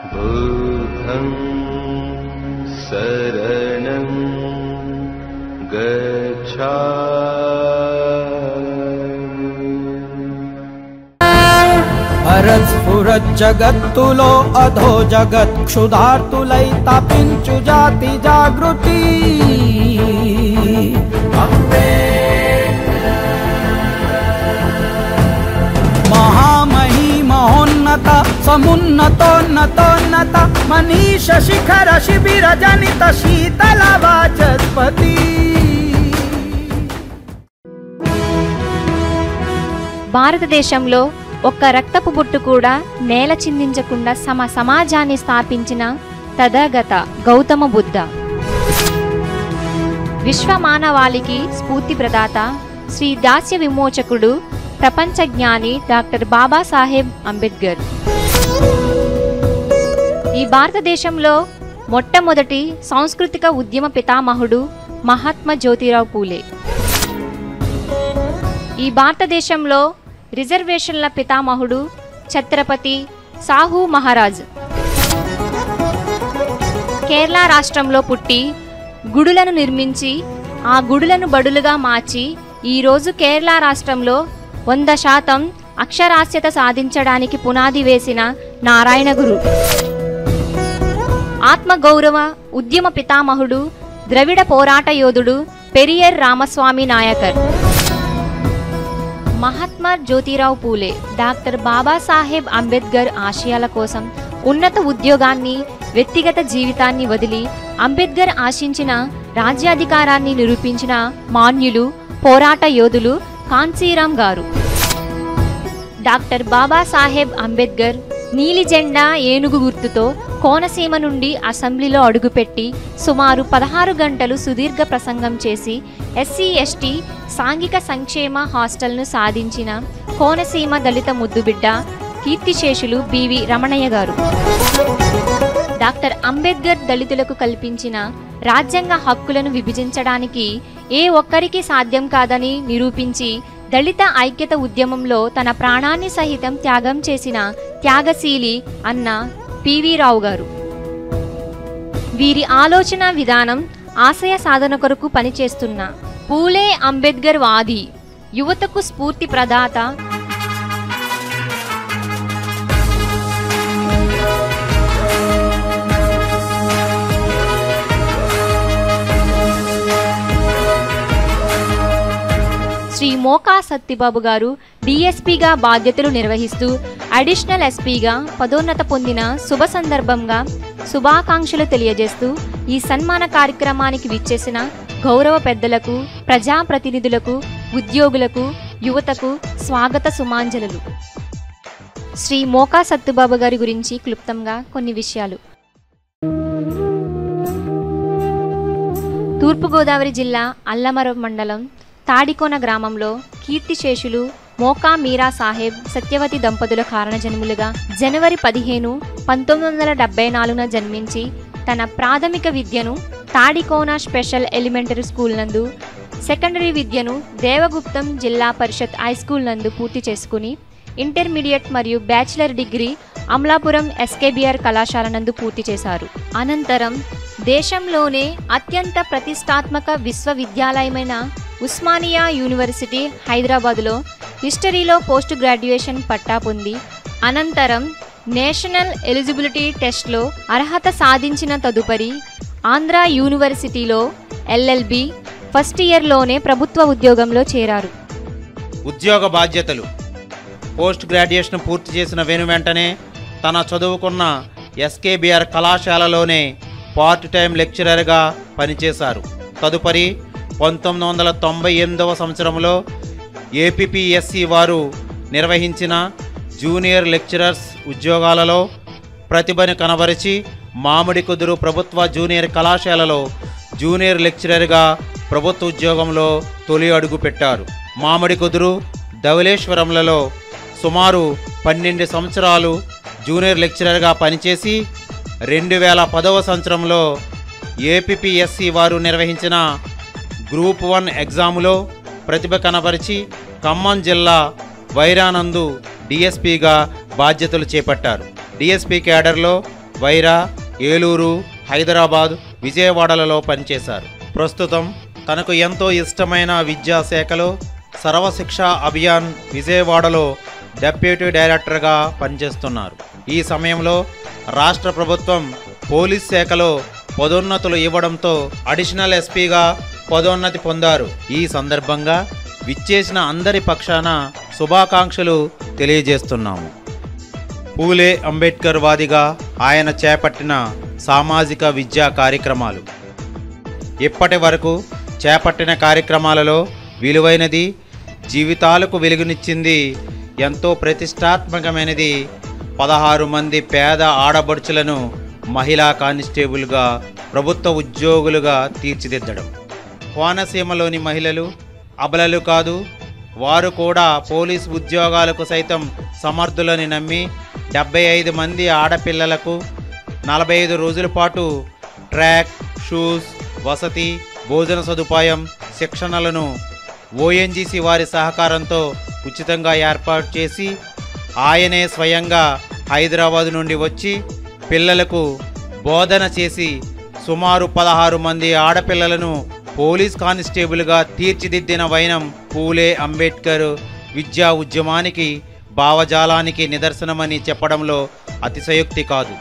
बुद्धं शरणं गच्छामि హరస్ఫురజ్జగత్తులో అధో జగత్ క్షుధార్తులై తపించు జాతి జాగృతి మహామహీ మహోన్నత సమున్నతోన్నతోన్నత మనీష శిఖర శిబిర జనిత శీతల వాచస్పతి భారతదేశంలో ఒక్క రక్తపు బొట్టు కూడా నేల చిందించకుండా సమ సమాజాన్ని స్థాపించిన తథాగత గౌతమ బుద్ధ విశ్వ మానవాళికి స్ఫూర్తి ప్రదాత శ్రీ దాస్య విమోచకుడు ప్రపంచ జ్ఞాని డాక్టర్ బాబాసాహెబ్ అంబేద్కర్ ఈ భారతదేశంలో మొట్టమొదటి సాంస్కృతిక ఉద్యమ పితామహుడు మహాత్మా జ్యోతిరావు పూలే ఈ భారతదేశంలో రిజర్వేషన్ల పితామహుడు ఛత్రపతి సాహు మహారాజ్ కేరళ రాష్ట్రంలో పుట్టి గుడులను నిర్మించి ఆ గుడులను బడులుగా మార్చి ఈరోజు కేరళ రాష్ట్రంలో వంద శాతం అక్షరాస్యత సాధించడానికి పునాది వేసిన నారాయణ గురు ఆత్మగౌరవ ఉద్యమ పితామహుడు ద్రవిడ పోరాట యోధుడు పెరియర్ రామస్వామి నాయకర్ మహాత్మా జ్యోతిరావు పూలే డాక్టర్ బాబాసాహెబ్ అంబేద్కర్ ఆశయాల కోసం ఉన్నత ఉద్యోగాన్ని వ్యక్తిగత జీవితాన్ని వదిలి అంబేద్కర్ ఆశించిన రాజ్యాధికారాన్ని నిరూపించిన మాన్యులు పోరాట యోధులు కాన్సీరాం గారు డాక్టర్ బాబాసాహెబ్ అంబేద్కర్ నీలి జెండా ఏనుగు గుర్తుతో కోనసీమ నుండి అసెంబ్లీలో అడుగుపెట్టి సుమారు పదహారు గంటలు సుదీర్ఘ ప్రసంగం చేసి ఎస్సీ ఎస్టీ సాంఘిక సంక్షేమ హాస్టల్ను సాధించిన కోనసీమ దళిత ముద్దుబిడ్డ కీర్తిశేషులు బివి రమణయ్య గారు డాక్టర్ అంబేద్కర్ దళితులకు కల్పించిన రాజ్యాంగ హక్కులను విభజించడానికి ఏ ఒక్కరికి సాధ్యం కాదని నిరూపించి దళిత ఐక్యత ఉద్యమంలో తన ప్రాణాన్ని సహితం త్యాగం చేసిన త్యాగశీలి అన్న పివి రావు గారు వీరి ఆలోచన విధానం ఆశయ సాధన కొరకు పనిచేస్తున్న పూలే అంబేద్కర్ వాది యువతకు స్ఫూర్తి ప్రదాత శ్రీ మోకా సత్తిబాబు గారు డిఎస్పీగా బాధ్యతలు నిర్వహిస్తూ అడిషనల్ ఎస్పీగా పదోన్నత పొందిన శుభ సందర్భంగా శుభాకాంక్షలు తెలియజేస్తూ ఈ సన్మాన కార్యక్రమానికి విచ్చేసిన గౌరవ పెద్దలకు ప్రజాప్రతినిధులకు ఉద్యోగులకు యువతకు స్వాగత సుమాంజలులు శ్రీ మోకా సత్తుబాబు గారి గురించి క్లుప్తంగా కొన్ని విషయాలు తూర్పుగోదావరి జిల్లా అల్లమరం మండలం తాడికోన గ్రామంలో కీర్తిశేషులు మోకా మీరా సాహెబ్ సత్యవతి దంపతుల కారణజన్ములుగా జనవరి పదిహేను పంతొమ్మిది వందల డెబ్బై నాలుగున జన్మించి తన ప్రాథమిక విద్యను తాడికోన స్పెషల్ ఎలిమెంటరీ స్కూల్ నందు సెకండరీ విద్యను దేవగుప్తం జిల్లా పరిషత్ హై స్కూల్ నందు పూర్తి చేసుకుని ఇంటర్మీడియట్ మరియు బ్యాచిలర్ డిగ్రీ అమలాపురం ఎస్కేబిఆర్ కళాశాల నందు పూర్తి చేశారు అనంతరం దేశంలోనే అత్యంత ప్రతిష్టాత్మక విశ్వవిద్యాలయమైన ఉస్మానియా యూనివర్సిటీ హైదరాబాదులో హిస్టరీలో పోస్ట్ గ్రాడ్యుయేషన్ పట్టా పొంది అనంతరం నేషనల్ ఎలిజిబిలిటీ టెస్ట్లో అర్హత సాధించిన తదుపరి ఆంధ్ర యూనివర్సిటీలో ఎల్ఎల్బి ఫస్ట్ ఇయర్లోనే ప్రభుత్వ ఉద్యోగంలో చేరారు ఉద్యోగ బాధ్యతలు పోస్ట్ గ్రాడ్యుయేషన్ పూర్తి చేసిన వెను వెంటనే తన చదువుకున్న ఎస్కేబిఆర్ కళాశాలలోనే పార్ట్ టైం లెక్చరర్గా పనిచేశారు తదుపరి పంతొమ్మిది వందల తొంభై ఎనిమిదవ సంవత్సరంలో ఏపీపీఎస్సి వారు నిర్వహించిన జూనియర్ లెక్చరర్స్ ఉద్యోగాలలో ప్రతిభను కనబరిచి మామిడి కుదురు ప్రభుత్వ జూనియర్ కళాశాలలో జూనియర్ లెక్చరర్గా ప్రభుత్వ ఉద్యోగంలో తొలి అడుగు పెట్టారు మామిడి కుదురు ధవలేశ్వరంలలో సుమారు పన్నెండు సంవత్సరాలు జూనియర్ లెక్చరర్గా పనిచేసి రెండు వేల పదవ సంవత్సరంలో ఏపీపీఎస్సి వారు నిర్వహించిన గ్రూప్ వన్ ఎగ్జాములో ప్రతిభ కనబరిచి ఖమ్మం జిల్లా వైరానందు డిఎస్పిగా బాధ్యతలు చేపట్టారు డిఎస్పి క్యాడర్లో వైరా ఏలూరు హైదరాబాద్ విజయవాడలలో పనిచేశారు ప్రస్తుతం తనకు ఎంతో ఇష్టమైన విద్యాశాఖలో సర్వశిక్ష అభియాన్ విజయవాడలో డెప్యూటీ డైరెక్టర్గా పనిచేస్తున్నారు ఈ సమయంలో రాష్ట్ర ప్రభుత్వం పోలీస్ శాఖలో పదోన్నతులు ఇవ్వడంతో అడిషనల్ ఎస్పీగా పదోన్నతి పొందారు ఈ సందర్భంగా విచ్చేసిన అందరి పక్షాన శుభాకాంక్షలు తెలియజేస్తున్నాము పూలే అంబేద్కర్ వాదిగా ఆయన చేపట్టిన సామాజిక విద్యా కార్యక్రమాలు ఇప్పటి వరకు చేపట్టిన కార్యక్రమాలలో విలువైనది జీవితాలకు వెలుగునిచ్చింది ఎంతో ప్రతిష్టాత్మకమైనది పదహారు మంది పేద ఆడబడుచులను మహిళా కానిస్టేబుల్గా ప్రభుత్వ ఉద్యోగులుగా తీర్చిదిద్దడం కోనసీమలోని మహిళలు అబలలు కాదు వారు కూడా పోలీస్ ఉద్యోగాలకు సైతం సమర్థులని నమ్మి డెబ్బై ఐదు మంది ఆడపిల్లలకు నలభై ఐదు రోజుల పాటు ట్రాక్ షూస్ వసతి భోజన సదుపాయం శిక్షణలను ఓఎన్జీసీ వారి సహకారంతో ఉచితంగా ఏర్పాటు చేసి ఆయనే స్వయంగా హైదరాబాద్ నుండి వచ్చి పిల్లలకు బోధన చేసి సుమారు పదహారు మంది ఆడపిల్లలను పోలీస్ కానిస్టేబుల్గా తీర్చిదిద్దిన వైనం పూలే అంబేద్కర్ విద్యా ఉద్యమానికి భావజాలానికి నిదర్శనమని చెప్పడంలో అతిశయోక్తి కాదు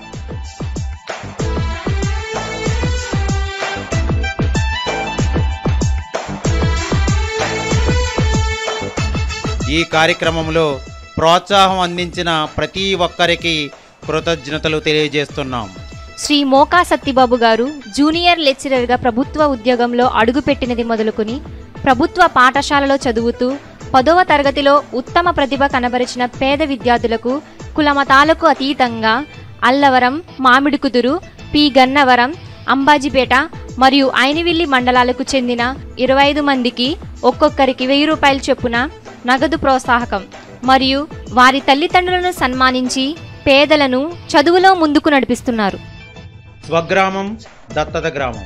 ఈ కార్యక్రమంలో ప్రోత్సాహం అందించిన ప్రతి ఒక్కరికి కృతజ్ఞతలు తెలియజేస్తున్నాం శ్రీ మోకా సత్తిబాబు గారు జూనియర్ లెక్చరర్గా ప్రభుత్వ ఉద్యోగంలో అడుగుపెట్టినది మొదలుకొని ప్రభుత్వ పాఠశాలలో చదువుతూ పదవ తరగతిలో ఉత్తమ ప్రతిభ కనబరిచిన పేద విద్యార్థులకు కులమతాలకు అతీతంగా అల్లవరం మామిడికుదురు పి గన్నవరం అంబాజీపేట మరియు ఐనివిల్లి మండలాలకు చెందిన ఇరవై ఐదు మందికి ఒక్కొక్కరికి వెయ్యి రూపాయలు చొప్పున నగదు ప్రోత్సాహకం మరియు వారి తల్లిదండ్రులను సన్మానించి పేదలను చదువులో ముందుకు నడిపిస్తున్నారు స్వగ్రామం దత్తత గ్రామం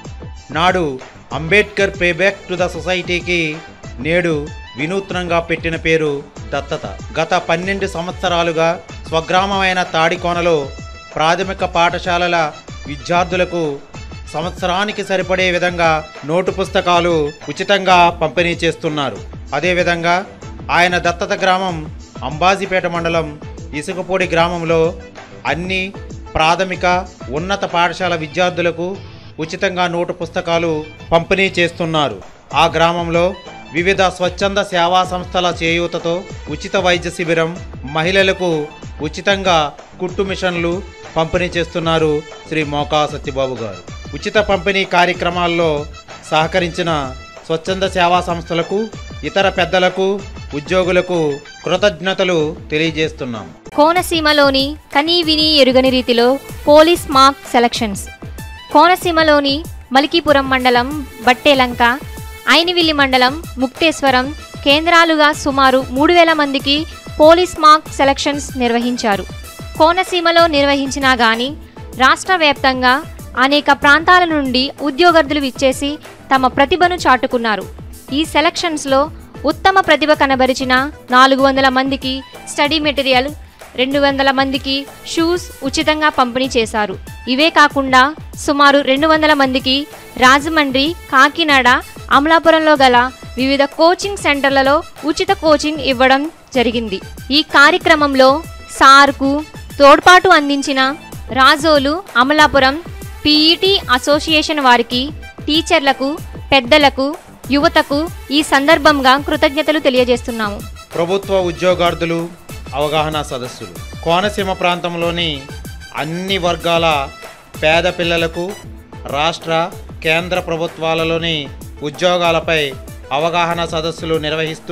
నాడు Ambedkar pay back to the సొసైటీకి నేడు వినూత్నంగా పెట్టిన పేరు దత్తత గత పన్నెండు సంవత్సరాలుగా స్వగ్రామమైన తాడికోనలో ప్రాథమిక పాఠశాలల విద్యార్థులకు సంవత్సరానికి సరిపడే విధంగా నోటు పుస్తకాలు ఉచితంగా పంపిణీ చేస్తున్నారు అదేవిధంగా ఆయన దత్తత గ్రామం అంబాజీపేట మండలం ఇసుకపూడి గ్రామంలో అన్ని ప్రాథమిక ఉన్నత పాఠశాల విద్యార్థులకు ఉచితంగా నోటు పుస్తకాలు పంపిణీ చేస్తున్నారు ఆ గ్రామంలో వివిధ స్వచ్ఛంద సేవా సంస్థల చేయూతతో ఉచిత వైద్య శిబిరం మహిళలకు ఉచితంగా కుట్టు మిషన్లు పంపిణీ చేస్తున్నారు శ్రీ మోకా సత్యబాబు గారు ఉచిత పంపిణీ కార్యక్రమాల్లో సహకరించిన స్వచ్ఛంద సేవా సంస్థలకు ఇతర పెద్దలకు ఉద్యోగులకు కృతజ్ఞతలు తెలియజేస్తున్నాం కోనసీమలోని కనీ విని ఎరుగని రీతిలో పోలీస్ మార్క్ సెలక్షన్స్ కోనసీమలోని మలికీపురం మండలం బట్టేలంక ఐనివిల్లి మండలం ముక్తేశ్వరం కేంద్రాలుగా సుమారు మూడు వేల మందికి పోలీస్ మార్క్ సెలక్షన్స్ నిర్వహించారు కోనసీమలో నిర్వహించినా గాని రాష్ట్ర వ్యాప్తంగా అనేక ప్రాంతాల నుండి ఉద్యోగార్థులు ఇచ్చేసి తమ ప్రతిభను చాటుకున్నారు ఈ సెలక్షన్స్లో ఉత్తమ ప్రతిభ కనబరిచిన నాలుగు వందల మందికి స్టడీ మెటీరియల్ రెండు వందల మందికి షూస్ ఉచితంగా పంపిణీ చేశారు ఇవే కాకుండా సుమారు రెండు వందల మందికి రాజమండ్రి కాకినాడ అమలాపురంలో గల వివిధ కోచింగ్ సెంటర్లలో ఉచిత కోచింగ్ ఇవ్వడం జరిగింది ఈ కార్యక్రమంలో సార్కు తోడ్పాటు అందించిన రాజోలు అమలాపురం పీఈటీ అసోసియేషన్ వారికి టీచర్లకు పెద్దలకు యువతకు ఈ సందర్భంగా కృతజ్ఞతలు తెలియజేస్తున్నాము ప్రభుత్వ ఉద్యోగార్థులు అవగాహన సదస్సులు కోనసీమ ప్రాంతంలోని అన్ని వర్గాల పేద పిల్లలకు రాష్ట్ర కేంద్ర ప్రభుత్వాలలోని ఉద్యోగాలపై అవగాహన సదస్సులు నిర్వహిస్తూ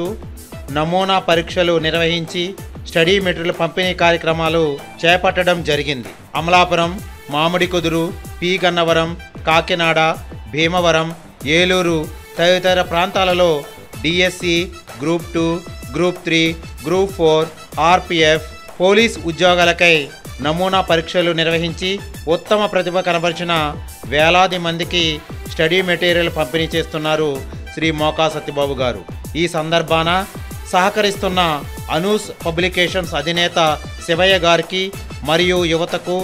నమూనా పరీక్షలు నిర్వహించి స్టడీ మెటీరియల్ పంపిణీ కార్యక్రమాలు చేపట్టడం జరిగింది అమలాపురం మామిడి కుదురు పి గన్నవరం కాకినాడ భీమవరం ఏలూరు తదితర ప్రాంతాలలో DSC group two group three group four RPF police ఉద్యోగాలకై నమూనా పరీక్షలు నిర్వహించి ఉత్తమ ప్రతిభ కనబరిచిన వేలాది మందికి స్టడీ మెటీరియల్ పంపిణీ చేస్తున్నారు శ్రీ మోకా సత్యబాబు గారు ఈ సందర్భాన సహకరిస్తున్న అనూస్ పబ్లికేషన్స్ అధినేత శివయ్య గారికి మరియు యువతకు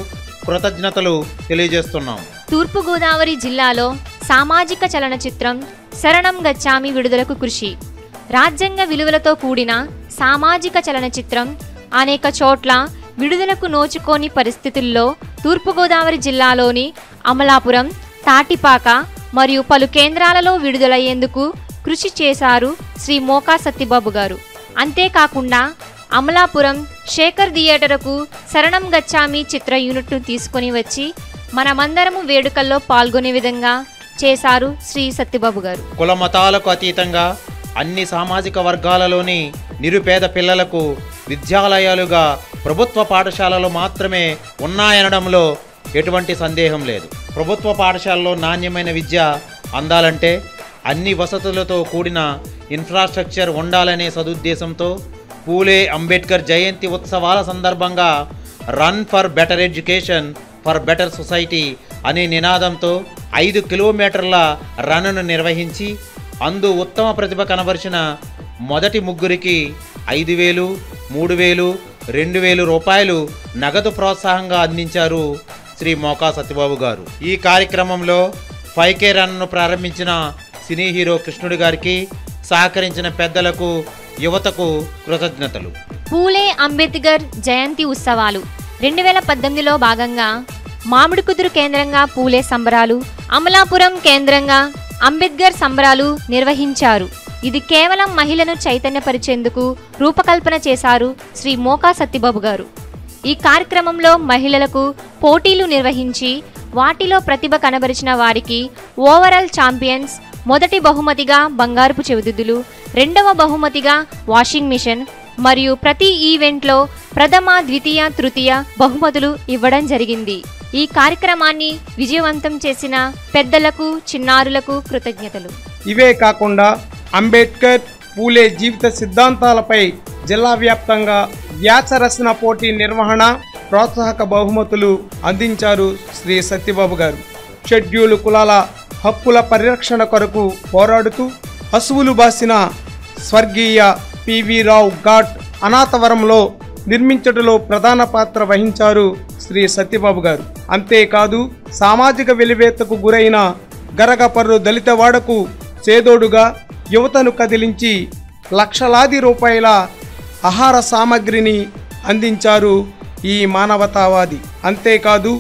కృతజ్ఞతలు తెలియజేస్తున్నాం తూర్పుగోదావరి జిల్లాలో సామాజిక చలనచిత్రం శరణం గచ్చామి విడుదలకు కృషి రాజ్యాంగ విలువలతో కూడిన సామాజిక చలనచిత్రం అనేక చోట్ల విడుదలకు నోచుకోని పరిస్థితుల్లో తూర్పుగోదావరి జిల్లాలోని అమలాపురం తాటిపాక మరియు పలు కేంద్రాలలో విడుదలయ్యేందుకు కృషి చేశారు శ్రీ మోకా సత్యబాబు గారు అంతేకాకుండా అమలాపురం శేఖర్ థియేటర్కు శరణం గచ్చామి చిత్ర యూనిట్ను తీసుకొని వచ్చి మనమందరము వేడుకల్లో పాల్గొనే విధంగా చేశారు శ్రీ సత్యబాబు గారు కుల మతాలకు అతీతంగా అన్ని సామాజిక వర్గాలలోని నిరుపేద పిల్లలకు విద్యాలయాలుగా ప్రభుత్వ పాఠశాలలు మాత్రమే ఉన్నాయనడంలో ఎటువంటి సందేహం లేదు ప్రభుత్వ పాఠశాలలో నాణ్యమైన విద్య అందాలంటే అన్ని వసతులతో కూడిన ఇన్ఫ్రాస్ట్రక్చర్ ఉండాలనే సదుద్దేశంతో పూలే అంబేద్కర్ జయంతి ఉత్సవాల సందర్భంగా run for better education for better society అనే నినాదంతో ఐదు కిలోమీటర్ల రన్ను నిర్వహించి అందు ఉత్తమ ప్రతిభ కనబరిచిన మొదటి ముగ్గురికి ఐదు వేలు మూడు వేలు రెండు వేలు రూపాయలు నగదు ప్రోత్సాహంగా అందించారు శ్రీ మోకా సత్యబాబు గారు ఈ కార్యక్రమంలో ఫైవ్ కే రన్ను ప్రారంభించిన సినీ హీరో కృష్ణుడి గారికి సహకరించిన పెద్దలకు యువతకు కృతజ్ఞతలు పూలే అంబేద్కర్ జయంతి ఉత్సవాలు రెండు వేల పద్దెనిమిదిలో భాగంగా మామిడి కుదురు కేంద్రంగా పూలే సంబరాలు అమలాపురం కేంద్రంగా అంబేద్కర్ సంబరాలు నిర్వహించారు ఇది కేవలం మహిళను చైతన్యపరిచేందుకు రూపకల్పన చేశారు శ్రీ మోకా సత్యబాబు గారు ఈ కార్యక్రమంలో మహిళలకు పోటీలు నిర్వహించి వాటిలో ప్రతిభ కనబరిచిన వారికి ఓవరాల్ ఛాంపియన్స్ మొదటి బహుమతిగా బంగారుపు చెవిదిద్దులు రెండవ బహుమతిగా వాషింగ్ మిషన్ మరియు ప్రతి ఈవెంట్లో ప్రథమ ద్వితీయ తృతీయ బహుమతులు ఇవ్వడం జరిగింది ఈ కార్యక్రమాన్ని విజయవంతం చేసిన పెద్దలకు చిన్నారులకు కృతజ్ఞతలు ఇవే కాకుండా అంబేద్కర్ పూలే జీవిత సిద్ధాంతాలపై జిల్లా వ్యాప్తంగా వ్యాస రచన పోటీ నిర్వహణ ప్రోత్సాహక బహుమతులు అందించారు శ్రీ సత్యబాబు గారు షెడ్యూలు కులాల హక్కుల పరిరక్షణ కొరకు పోరాడుతూ హసువులు బాసిన స్వర్గీయ పివి రావు ఘాట్ అనాథవరంలో నిర్మించటలో ప్రధాన పాత్ర వహించారు శ్రీ సత్యబాబు గారు అంతేకాదు సామాజిక వెలివేతకు గురైన గరగపర్రు దళితవాడకు చేదోడుగా యువతను కదిలించి లక్షలాది రూపాయల ఆహార సామగ్రిని అందించారు ఈ మానవతావాది అంతేకాదు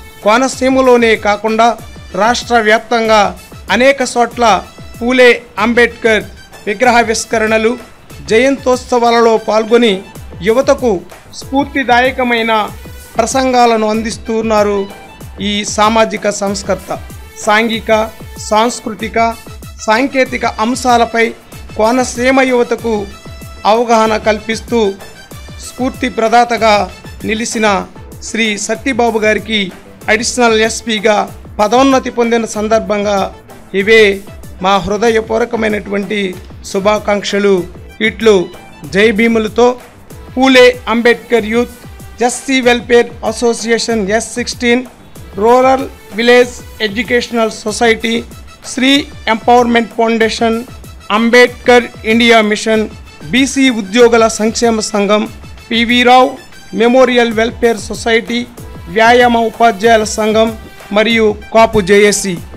కోనసీమలోనే కాకుండా రాష్ట్ర వ్యాప్తంగా అనేక చోట్ల పూలే అంబేద్కర్ విగ్రహావిష్కరణలు జయంతోత్సవాలలో పాల్గొని యువతకు స్ఫూర్తిదాయకమైన ప్రసంగాలను అందిస్తున్నారు ఈ సామాజిక సంస్కర్త సాంఘిక సాంస్కృతిక సాంకేతిక అంశాలపై కోనసీమ యువతకు అవగాహన కల్పిస్తూ స్ఫూర్తి ప్రదాతగా నిలిచిన శ్రీ సత్యబాబు గారికి అడిషనల్ ఎస్పీగా పదోన్నతి పొందిన సందర్భంగా ఇవే మా హృదయపూర్వకమైనటువంటి శుభాకాంక్షలు ఇట్లు జై భీములతో Phule Ambedkar youth SC welfare association S sixteen rural village educational society Shri empowerment foundation Ambedkar India mission BC ఉద్యోగుల సంక్షేమ సంఘం PV Rao memorial welfare society వ్యాయామ ఉపాధ్యాయుల సంఘం మరియు కాపు జేఏసీ